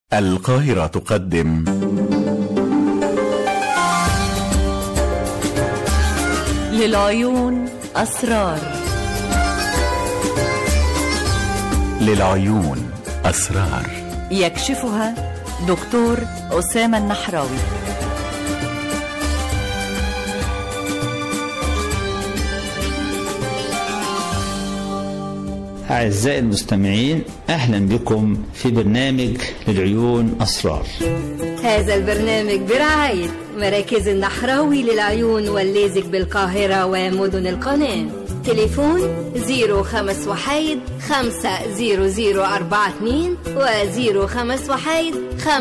القاهرة تقدم للعيون أسرار للعيون أسرار يكشفها دكتور أسامة النحراوي أعزائي المستمعين أهلا بكم في برنامج للعيون أسرار هذا البرنامج برعاية مراكز النحراوي للعيون والليزك بالقاهرة ومدن القناة تليفون 05 وحيد 50042 و 05 وحيد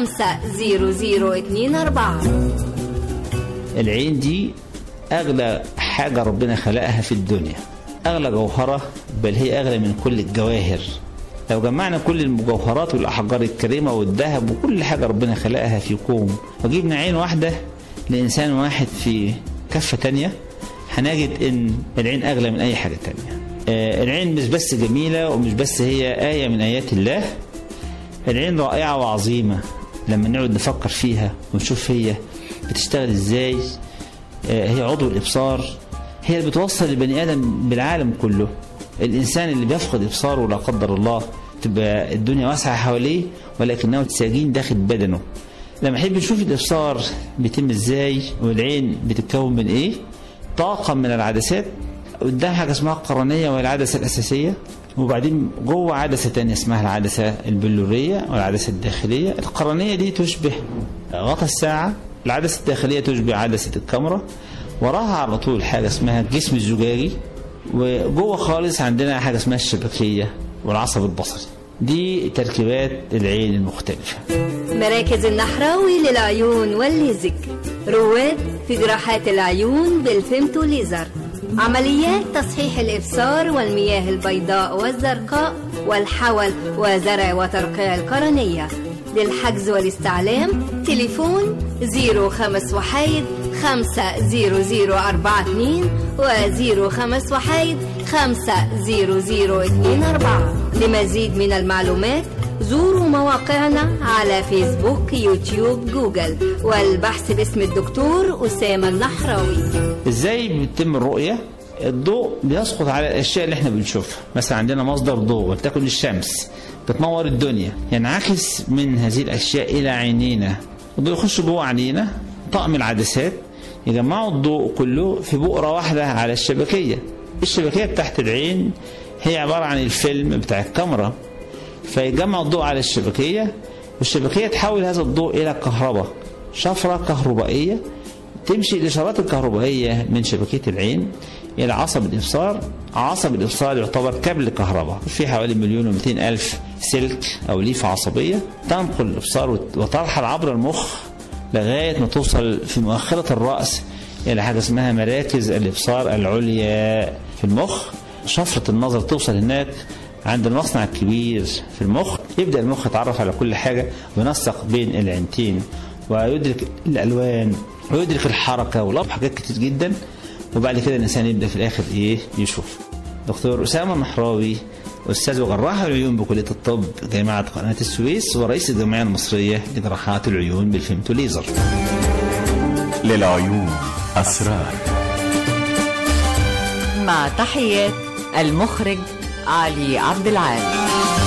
50024 العين دي أغلى حاجة ربنا خلقها في الدنيا أغلى جوهرة بل هي أغلى من كل الجواهر لو جمعنا كل المجوهرات والأحجار الكريمة والذهب وكل حاجة ربنا خلقها في كوم وجبنا عين واحدة لإنسان واحد في كفة تانية هنجد إن العين أغلى من أي حاجة تانية آه، العين مش بس جميلة ومش بس هي آية من آيات الله العين رائعة وعظيمة لما نقعد نفكر فيها ونشوف هي بتشتغل ازاي آه، هي عضو الإبصار هي اللي بتوصل البني آدم بالعالم كله الإنسان اللي بيفقد إبصاره لا قدر الله تبقى الدنيا واسعة حواليه ولكنه سجين داخل بدنه لما نحب نشوف الإبصار بيتم ازاي والعين بتتكون من ايه طاقم من العدسات قدام حاجة اسمها القرنية وهي العدسة الأساسية وبعدين جوه عدسة تانية اسمها العدسة البلورية والعدسة الداخلية القرنية دي تشبه غطا الساعة العدسة الداخلية تشبه عدسة الكاميرا وراها على طول حاجة اسمها الجسم الزجاجي وجوه خالص عندنا حاجة اسمها الشبكية والعصب البصري دي تركيبات العين المختلفة مراكز النحراوي للعيون والليزك رواد في جراحات العيون بالفيمتو ليزر عمليات تصحيح الإبصار والمياه البيضاء والزرقاء والحول وزرع وترقيع القرنية للحجز والاستعلام تليفون 05 وحيد 50042 و 05 وحيد 50024 لمزيد من المعلومات زوروا مواقعنا على فيسبوك يوتيوب جوجل والبحث باسم الدكتور أسامة النحراوي ازاي بتتم الرؤية الضوء بيسقط على الاشياء اللي احنا بنشوفها مثلا عندنا مصدر ضوء ولتكن الشمس بتنور الدنيا ينعكس من هذه الاشياء الى عينينا الضوء يخش جوه عينينا طقم العدسات يجمعوا الضوء كله في بؤرة واحدة على الشبكية الشبكية بتاعت العين هي عبارة عن الفيلم بتاع الكاميرا فيجمع الضوء على الشبكية والشبكية تحول هذا الضوء إلى كهرباء شفرة كهربائية تمشي الإشارات الكهربائية من شبكية العين إلى عصب الإبصار عصب الإبصار يعتبر كابل كهرباء في حوالي مليون ومئتين ألف سلك أو ليفة عصبية تنقل الإبصار وترحل عبر المخ لغاية ما توصل في مؤخرة الرأس إلى حاجة اسمها مراكز الإبصار العليا في المخ شفرة النظر توصل هناك عند المصنع الكبير في المخ يبدأ المخ يتعرف على كل حاجة وينسق بين العينتين ويدرك الألوان ويدرك الحركة والأرض حاجات كتير جدا وبعد كده الإنسان يبدأ في الآخر إيه يشوف دكتور أسامة محراوي أستاذ وجراح العيون بكلية الطب جامعة قناة السويس ورئيس الجمعية المصرية لجراحات العيون بالفيمتو ليزر للعيون أسرار مع تحيات المخرج علي عبد العال